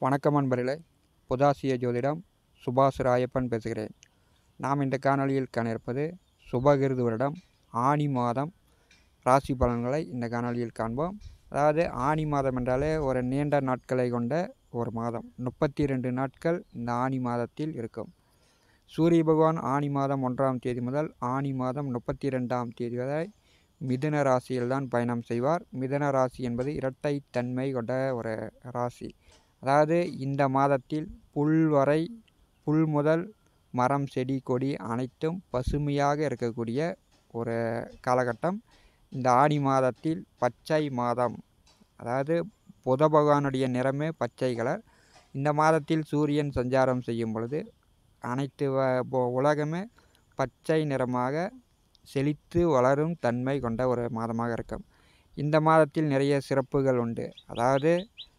வணக்கம் அன்பர்களே புதாசிய ஜோதிடம் சுபாஷ் ராயப்பன் பேசுகிறேன் நாம் இந்த காணொளியில் காண இருப்பது சுபகிருது வருடம் ஆனி மாதம் ராசி பலன்களை இந்த காணொளியில் காண்போம் அதாவது ஆனி மாதம் என்றாலே ஒரு நீண்ட நாட்களை கொண்ட ஒரு மாதம் முப்பத்தி ரெண்டு நாட்கள் இந்த ஆனி மாதத்தில் இருக்கும் சூரிய பகவான் ஆனி மாதம் ஒன்றாம் தேதி முதல் ஆனி மாதம் முப்பத்தி ரெண்டாம் தேதி வரை மிதுன ராசியில்தான் பயணம் செய்வார் மிதுன ராசி என்பது இரட்டை தன்மை கொண்ட ஒரு ராசி அதாவது இந்த மாதத்தில் புல் வரை புல் முதல் மரம் செடி கொடி அனைத்தும் பசுமையாக இருக்கக்கூடிய ஒரு காலகட்டம் இந்த ஆடி மாதத்தில் பச்சை மாதம் அதாவது புத பகவானுடைய நிறமே பச்சை கலர் இந்த மாதத்தில் சூரியன் சஞ்சாரம் செய்யும் பொழுது அனைத்து வ- பொ- உலகமே பச்சை நிறமாக செழித்து வளரும் தன்மை கொண்ட ஒரு மாதமாக இருக்கும் இந்த மாதத்தில் நிறைய சிறப்புகள் உண்டு அதாவது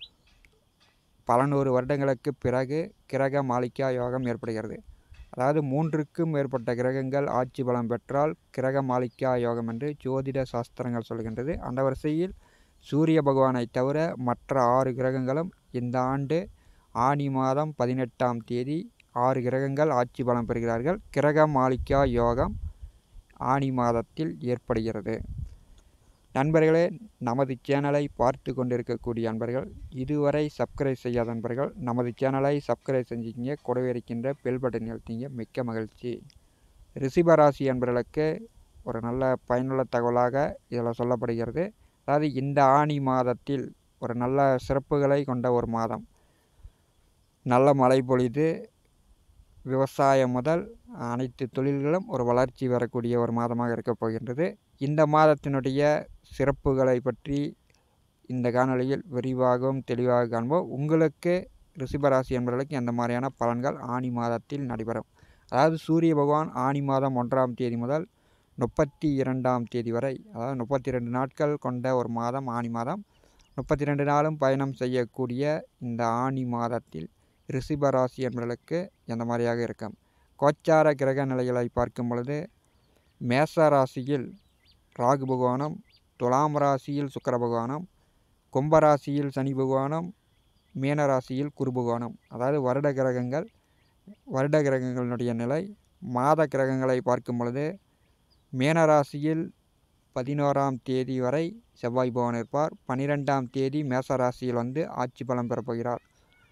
பல நூறு வருடங்களுக்கு பிறகு கிரக மாளிகா யோகம் ஏற்படுகிறது அதாவது மூன்றுக்கும் மேற்பட்ட கிரகங்கள் ஆட்சி பலம் பெற்றால் கிரக மாளிகா யோகம் என்று ஜோதிட சாஸ்திரங்கள் சொல்கின்றது அந்த வரிசையில் சூரிய பகவானை தவிர மற்ற ஆறு கிரகங்களும் இந்த ஆண்டு ஆனி மாதம் பதினெட்டாம் தேதி ஆறு கிரகங்கள் ஆட்சி பலம் பெறுகிறார்கள் கிரக மாளிகா யோகம் ஆனி மாதத்தில் ஏற்படுகிறது நண்பர்களே நமது சேனலை பார்த்து கொண்டிருக்கக்கூடிய அன்பர்கள் இதுவரை சப்ஸ்கிரைப் செய்யாத நண்பர்கள் நமது சேனலை சப்ஸ்கிரைப் செஞ்சுக்கிங்க கூடவே இருக்கின்ற பெல் பட்டன் அழுத்திங்க மிக்க மகிழ்ச்சி ரிஷிபராசி அன்பர்களுக்கு ஒரு நல்ல பயனுள்ள தகவலாக இதில் சொல்லப்படுகிறது அதாவது இந்த ஆனி மாதத்தில் ஒரு நல்ல சிறப்புகளை கொண்ட ஒரு மாதம் நல்ல மழை பொழிது விவசாயம் முதல் அனைத்து தொழில்களும் ஒரு வளர்ச்சி வரக்கூடிய ஒரு மாதமாக இருக்கப் போகின்றது இந்த மாதத்தினுடைய சிறப்புகளை பற்றி இந்த காணொளியில் விரிவாகவும் தெளிவாக காண்போம் உங்களுக்கு ரிஷிபராசி என்பவர்களுக்கு எந்த மாதிரியான பலன்கள் ஆனி மாதத்தில் நடைபெறும் அதாவது சூரிய பகவான் ஆனி மாதம் ஒன்றாம் தேதி முதல் முப்பத்தி இரண்டாம் தேதி வரை அதாவது முப்பத்தி ரெண்டு நாட்கள் கொண்ட ஒரு மாதம் ஆனி மாதம் முப்பத்தி ரெண்டு நாளும் பயணம் செய்யக்கூடிய இந்த ஆனி மாதத்தில் ரிஷிபராசி என்பவர்களுக்கு எந்த மாதிரியாக இருக்கும் கோச்சார கிரக நிலைகளை பார்க்கும் பொழுது மேச ராசியில் ராகு பகவானும் துலாம் ராசியில் சுக்கிர பகவானும் கும்பராசியில் சனி பகவானும் மீன ராசியில் குரு பகவானும் அதாவது வருட கிரகங்கள் வருட கிரகங்களுடைய நிலை மாத கிரகங்களை பார்க்கும் பொழுது மீன ராசியில் பதினோராம் தேதி வரை செவ்வாய் பகவான் இருப்பார் பன்னிரெண்டாம் தேதி மேச ராசியில் வந்து ஆட்சி பலம் பெறப்போகிறார்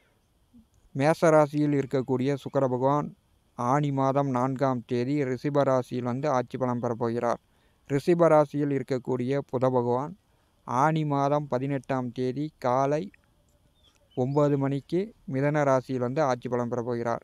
மேச ராசியில் இருக்கக்கூடிய சுக்கிர பகவான் ஆனி மாதம் நான்காம் தேதி ரிஷிப ராசியில் வந்து ஆட்சி பலம் பெறப்போகிறார் ரிஷிப ராசியில் இருக்கக்கூடிய புத பகவான் ஆனி மாதம் பதினெட்டாம் தேதி காலை ஒம்பது மணிக்கு மிதன ராசியில் வந்து ஆட்சி பலம் பெறப்போகிறார்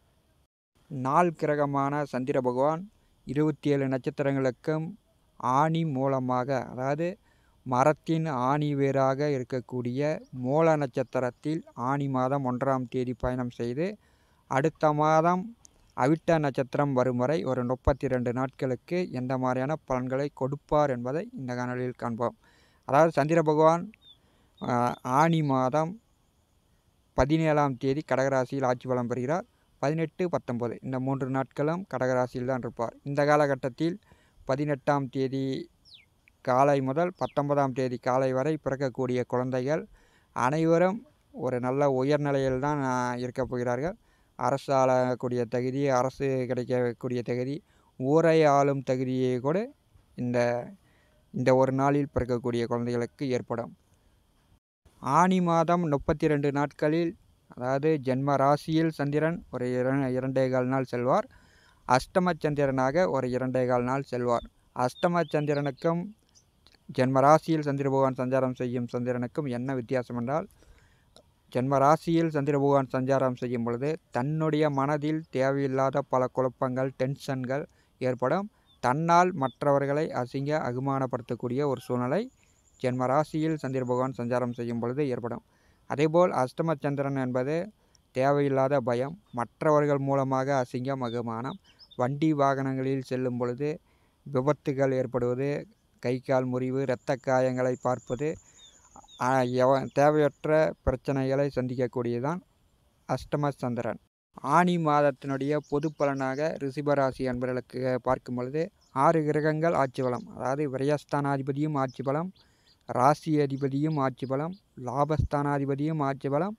நாள் கிரகமான சந்திர பகவான் இருபத்தி ஏழு நட்சத்திரங்களுக்கும் ஆணி மூலமாக அதாவது மரத்தின் ஆணி வேராக இருக்கக்கூடிய மூல நட்சத்திரத்தில் ஆனி மாதம் ஒன்றாம் தேதி பயணம் செய்து அடுத்த மாதம் அவிட்ட நட்சத்திரம் வரும் வரை ஒரு முப்பத்தி ரெண்டு நாட்களுக்கு எந்த மாதிரியான பலன்களை கொடுப்பார் என்பதை இந்த காணொளியில் காண்போம் அதாவது சந்திர பகவான் ஆஹ், ஆனி மாதம் பதினேழாம் தேதி கடகராசியில் ஆட்சி பலம் பெறுகிறார் பதினெட்டு பத்தொன்பது இந்த மூன்று நாட்களும் கடகராசியில் தான் இருப்பார் இந்த காலகட்டத்தில் பதினெட்டாம் தேதி காலை முதல் பத்தொன்பதாம் தேதி காலை வரை பிறக்கக்கூடிய குழந்தைகள் அனைவரும் ஒரு நல்ல உயர்நிலையில் தான் இருக்கப் போகிறார்கள் அரசு ஆளக்கூடிய தகுதி அரசு கிடைக்கக்கூடிய தகுதி ஊரை ஆளும் தகுதியை கூட இந்த இந்த ஒரு நாளில் பிறக்கக்கூடிய குழந்தைகளுக்கு ஏற்படும் ஆனி மாதம் முப்பத்தி ரெண்டு நாட்களில் அதாவது ஜென்ம ராசியில் சந்திரன் ஒரு இர- இரண்டே கால் நாள் செல்வார் அஷ்டம சந்திரனாக ஒரு இரண்டே கால் நாள் செல்வார் அஷ்டம சந்திரனுக்கும் ஜென்ம ராசியில் சந்திர பகவான் சஞ்சாரம் செய்யும் சந்திரனுக்கும் என்ன வித்தியாசம் என்றால் ஜென்ம ராசியில் சந்திர பகவான் சஞ்சாரம் செய்யும் பொழுது தன்னுடைய மனதில் தேவையில்லாத பல குழப்பங்கள் டென்ஷன்கள் ஏற்படும் தன்னால் மற்றவர்களை அசிங்க அகுமானப்படுத்தக்கூடிய ஒரு சூழ்நிலை ஜென்ம ராசியில் சந்திர பகவான் சஞ்சாரம் செய்யும் பொழுது ஏற்படும் அதேபோல் அஷ்டம சந்திரன் என்பது தேவையில்லாத பயம் மற்றவர்கள் மூலமாக அசிங்கம் அகுமானம் வண்டி வாகனங்களில் செல்லும் பொழுது விபத்துகள் ஏற்படுவது கை கால் முறிவு இரத்த காயங்களை பார்ப்பது ஆ, எவ- தேவையற்ற பிரச்சனைகளை சந்திக்கக்கூடியதான் அஷ்டம சந்திரன் ஆனி மாதத்தினுடைய பொது பலனாக ரிஷிபராசி அன்பர்களுக்கு பார்க்கும் பொழுது ஆறு கிரகங்கள் ஆட்சி பலம் அதாவது விரயஸ்தானாதிபதியும் ஆட்சி பலம் ராசி அதிபதியும் ஆட்சி பலம் லாபஸ்தானாதிபதியும் ஆட்சி பலம்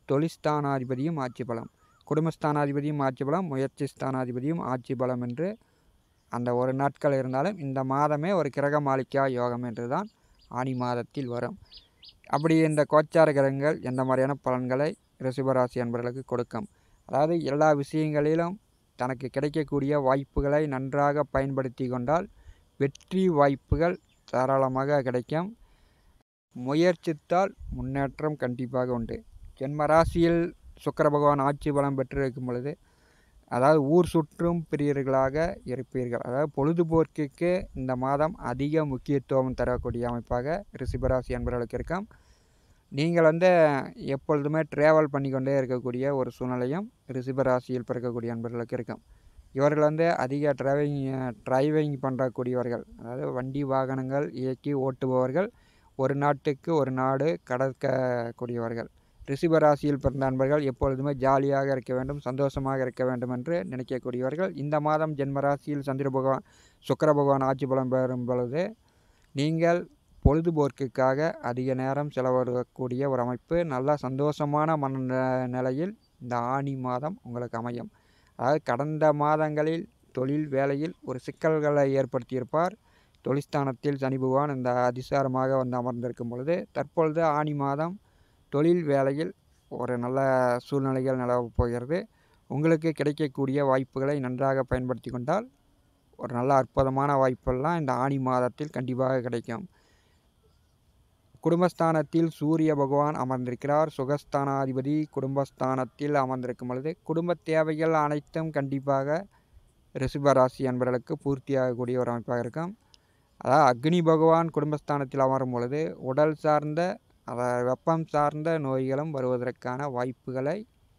தொழிஸ்தானாதிபதியும் ஆட்சி பலம் குடும்பஸ்தானாதிபதியும் ஆட்சி பலம் முயற்சி ஸ்தானாதிபதியும் ஆட்சி பலம் என்று அந்த ஒரு நாட்கள் இருந்தாலும் இந்த மாதமே ஒரு கிரக மாளிகா யோகம் என்று தான் ஆனி மாதத்தில் வரும் அப்படி இந்த கோச்சார கிரகங்கள் எந்த மாதிரியான பலன்களை ரிஷபராசி அன்பர்களுக்கு கொடுக்கும் அதாவது எல்லா விஷயங்களிலும் தனக்கு கிடைக்கக்கூடிய வாய்ப்புகளை நன்றாக பயன்படுத்தி கொண்டால் வெற்றி வாய்ப்புகள் தாராளமாக கிடைக்கும் முயற்சித்தால் முன்னேற்றம் கண்டிப்பாக உண்டு ஜென்ம ராசியில் சுக்கர பகவான் ஆட்சி பலம் பெற்றிருக்கும் பொழுது அதாவது ஊர் சுற்றும் பிரியர்களாக இருப்பீர்கள் அதாவது பொழுதுபோக்கிற்கு இந்த மாதம் அதிக முக்கியத்துவம் தரக்கூடிய அமைப்பாக ரிஷபராசி அன்பர்களுக்கு இருக்கும் நீங்கள் வந்து எப்பொழுதுமே ட்ராவல் பண்ணிக்கொண்டே இருக்கக்கூடிய ஒரு சூழ்நிலையும் ரிஷபராசியில் பிறக்கக்கூடிய அன்பர்களுக்கு இருக்கும் இவர்கள் வந்து அதிக டிரைவிங் டிரைவிங் பண்ணக்கூடியவர்கள் அதாவது வண்டி வாகனங்கள் இயக்கி ஓட்டுபவர்கள் ஒரு நாட்டுக்கு ஒரு நாடு கடக்கக்கூடியவர்கள் ரிஷபராசியில் பிறந்த அன்பர்கள் எப்பொழுதுமே ஜாலியாக இருக்க வேண்டும் சந்தோஷமாக இருக்க வேண்டும் என்று நினைக்கக்கூடியவர்கள் இந்த மாதம் ஜென்மராசியில் சந்திர பகவான் சுக்கர பகவான் ஆட்சி பலம் பெறும் பொழுது நீங்கள் பொழுதுபோக்கிற்காக அதிக நேரம் செலவிடக்கூடிய ஒரு அமைப்பு நல்ல சந்தோஷமான மன நிலையில் இந்த ஆணி மாதம் உங்களுக்கு அமையும் அதாவது கடந்த மாதங்களில் தொழில் வேலையில் ஒரு சிக்கல்களை ஏற்படுத்தியிருப்பார் தொழிற்ஸ்தானத்தில் சனி பகவான் இந்த அதிசாரமாக வந்து அமர்ந்திருக்கும் பொழுது தற்பொழுது ஆணி மாதம் தொழில் வேலையில் ஒரு நல்ல சூழ்நிலைகள் நிலவப் போகிறது உங்களுக்கு கிடைக்கக்கூடிய வாய்ப்புகளை நன்றாக பயன்படுத்தி கொண்டால் ஒரு நல்ல அற்புதமான வாய்ப்பெல்லாம் இந்த ஆணி மாதத்தில் கண்டிப்பாக கிடைக்கும் குடும்பஸ்தானத்தில் சூரிய பகவான் அமர்ந்திருக்கிறார் சுகஸ்தானாதிபதி குடும்பஸ்தானத்தில் அமர்ந்திருக்கும் பொழுது குடும்ப தேவைகள் அனைத்தும் கண்டிப்பாக ரிஷபராசி என்பவர்களுக்கு பூர்த்தியாகக்கூடிய ஒரு அமைப்பாக இருக்கும் அதாவது அக்னி பகவான் குடும்பஸ்தானத்தில் அமரும் பொழுது உடல் சார்ந்த அதாவது வெப்பம் சார்ந்த நோய்களும் வருவதற்கான வாய்ப்புகளை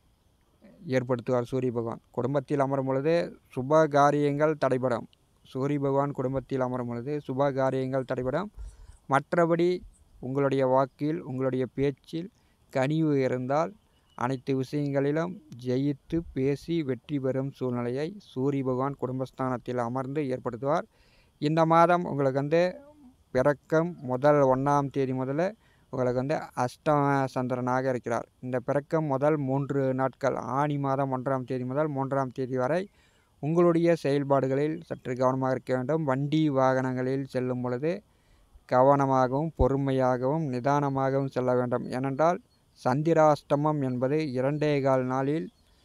ஏற்படுத்துவார் சூரிய பகவான் குடும்பத்தில் அமரும் பொழுது சுப காரியங்கள் தடைபடும் சூரிய பகவான் குடும்பத்தில் அமரும் பொழுது சுப காரியங்கள் தடைபடும் மற்றபடி உங்களுடைய வாக்கில் உங்களுடைய பேச்சில் கனிவு இருந்தால் அனைத்து விஷயங்களிலும் ஜெயித்து பேசி வெற்றி பெறும் சூழ்நிலையை சூரிய பகவான் குடும்பஸ்தானத்தில் அமர்ந்து ஏற்படுத்துவார் இந்த மாதம் உங்களுக்கு வந்து பிறக்கம் முதல் ஒன்றாம் தேதி முதல்ல உங்களுக்கு வந்து அஷ்டம சந்திரனாக இருக்கிறார் இந்த பிறக்கம் முதல் மூன்று நாட்கள் ஆணி மாதம் ஒன்றாம் தேதி முதல் மூன்றாம் தேதி வரை உங்களுடைய செயல்பாடுகளில் சற்று கவனமாக இருக்க வேண்டும் வண்டி வாகனங்களில் செல்லும் பொழுது கவனமாகவும் பொறுமையாகவும் நிதானமாகவும் செல்ல வேண்டும் ஏனென்றால் சந்திராஷ்டமம் என்பது இரண்டே கால் நாளில்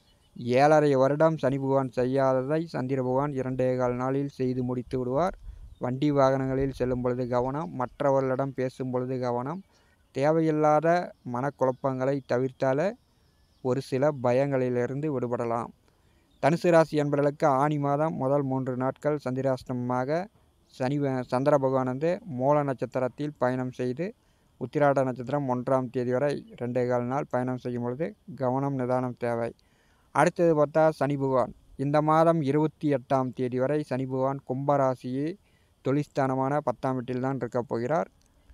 ஏழரை வருடம் சனி பகவான் செய்யாததை சந்திர பகவான் இரண்டே கால் நாளில் செய்து முடித்து விடுவார் வண்டி வாகனங்களில் செல்லும் பொழுது கவனம் மற்றவர்களிடம் பேசும் பொழுது கவனம் தேவையில்லாத மனக்குழப்பங்களை தவிர்த்தாலே ஒரு சில பயங்களிலிருந்து விடுபடலாம் தனுசு ராசி என்பவர்களுக்கு ஆணி மாதம் முதல் மூன்று நாட்கள் சந்திராஷ்டமமாக சனி சந்திர பகவான் வந்து மூல நட்சத்திரத்தில் பயணம் செய்து உத்திராட நட்சத்திரம் ஒன்றாம் தேதி வரை ரெண்டே கால் நாள் பயணம் செய்யும் பொழுது கவனம் நிதானம் தேவை அடுத்தது பார்த்தா சனி பகவான் இந்த மாதம் இருபத்தி எட்டாம் தேதி வரை சனி பகவான் கும்பராசியை தொழிற்ஸ்தானமான பத்தாம் வீட்டில் தான் இருக்க போகிறார்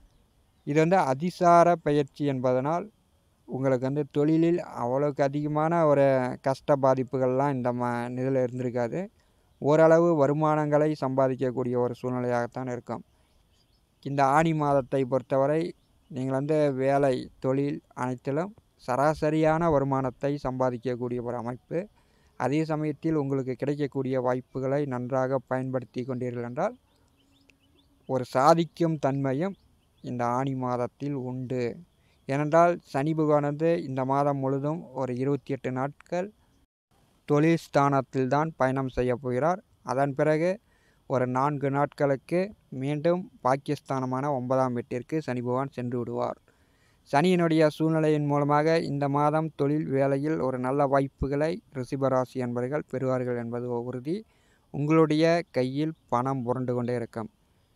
இது வந்து அதிசார பயிற்சி என்பதனால் உங்களுக்கு வந்து தொழிலில் அவ்வளோக்கு அதிகமான ஒரு கஷ்ட பாதிப்புகள்லாம் இந்த மா இதில் இருந்திருக்காது ஓரளவு வருமானங்களை சம்பாதிக்கக்கூடிய ஒரு சூழ்நிலையாகத்தான் இருக்கும் இந்த ஆணி மாதத்தை பொறுத்தவரை நீங்கள் வந்து வேலை தொழில் அனைத்திலும் சராசரியான வருமானத்தை சம்பாதிக்கக்கூடிய ஒரு அமைப்பு அதே சமயத்தில் உங்களுக்கு கிடைக்கக்கூடிய வாய்ப்புகளை நன்றாக பயன்படுத்தி கொண்டீர்கள் என்றால் ஒரு சாதிக்கும் தன்மையும் இந்த ஆணி மாதத்தில் உண்டு ஏனென்றால் சனி பகவான் வந்து இந்த மாதம் முழுதும் ஒரு இருபத்தி எட்டு நாட்கள் தொழில் ஸ்தானத்தில் தான் பயணம் செய்ய போகிறார் அதன் பிறகு ஒரு நான்கு நாட்களுக்கு மீண்டும் பாக்கியஸ்தானமான ஒன்பதாம் வீட்டிற்கு சனி பகவான் சென்று விடுவார் சனியினுடைய சூழ்நிலையின் மூலமாக இந்த மாதம் தொழில் வேலையில் ஒரு நல்ல வாய்ப்புகளை ரிஷபராசி என்பவர்கள் பெறுவார்கள் என்பது உறுதி உங்களுடைய கையில் பணம் புரண்டு கொண்டே இருக்கும்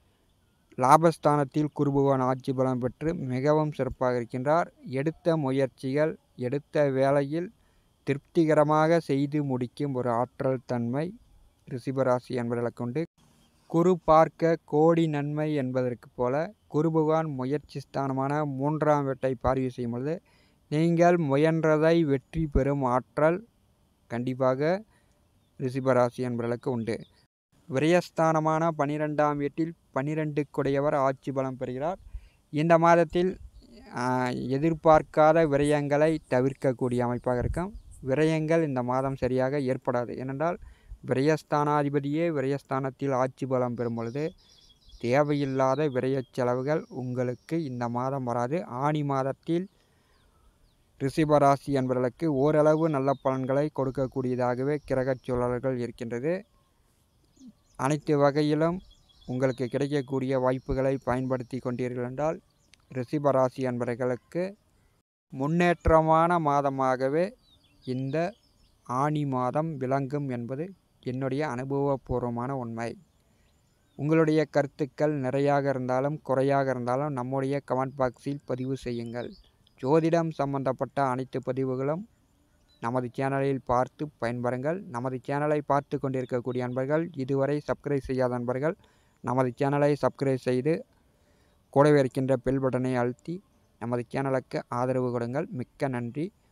லாபஸ்தானத்தில் குருபகவான் ஆட்சி பலம் பெற்று மிகவும் சிறப்பாக இருக்கின்றார் எடுத்த முயற்சிகள் எடுத்த வேலையில் திருப்திகரமாக செய்து முடிக்கும் ஒரு ஆற்றல் தன்மை ரிஷபராசி என்பவர்களுக்கு உண்டு குரு பார்க்க கோடி நன்மை என்பதற்கு போல குரு பகவான் முயற்சி ஸ்தானமான மூன்றாம் வீட்டை பார்வை செய்யும் பொழுது நீங்கள் முயன்றதை வெற்றி பெறும் ஆற்றல் கண்டிப்பாக ரிஷபராசி என்பவர்களுக்கு உண்டு விரயஸ்தானமான பனிரெண்டாம் வீட்டில் பனிரெண்டுக்குடையவர் ஆட்சி பலம் பெறுகிறார் இந்த மாதத்தில் எதிர்பார்க்காத விரயங்களை தவிர்க்கக்கூடிய அமைப்பாக இருக்கும் விரயங்கள் இந்த மாதம் சரியாக ஏற்படாது ஏனென்றால் விரயஸ்தானாதிபதியே விரயஸ்தானத்தில் ஆட்சி பலம் பெறும் பொழுது தேவையில்லாத விரயச் செலவுகள் உங்களுக்கு இந்த மாதம் வராது ஆணி மாதத்தில் ரிஷிபராசி என்பவர்களுக்கு ஓரளவு நல்ல பலன்களை கொடுக்கக்கூடியதாகவே கிரகச் சூழல்கள் இருக்கின்றது அனைத்து வகையிலும் உங்களுக்கு கிடைக்கக்கூடிய வாய்ப்புகளை பயன்படுத்தி கொண்டீர்கள் என்றால் ரிஷிபராசி என்பவர்களுக்கு முன்னேற்றமான மாதமாகவே இந்த ஆணி மாதம் விளங்கும் என்பது என்னுடைய அனுபவபூர்வமான உண்மை உங்களுடைய கருத்துக்கள் நிறையாக இருந்தாலும் குறையாக இருந்தாலும் நம்முடைய கமெண்ட் பாக்ஸில் பதிவு செய்யுங்கள் ஜோதிடம் சம்பந்தப்பட்ட அனைத்து பதிவுகளும் நமது சேனலில் பார்த்து பயன்பெறுங்கள் நமது சேனலை பார்த்து கொண்டிருக்கக்கூடிய அன்பர்கள் இதுவரை சப்ஸ்கிரைப் செய்யாத அன்பர்கள் நமது சேனலை சப்ஸ்கிரைப் செய்து கூடவே இருக்கின்ற பெல் பட்டனை அழுத்தி நமது சேனலுக்கு ஆதரவு கொடுங்கள் மிக்க நன்றி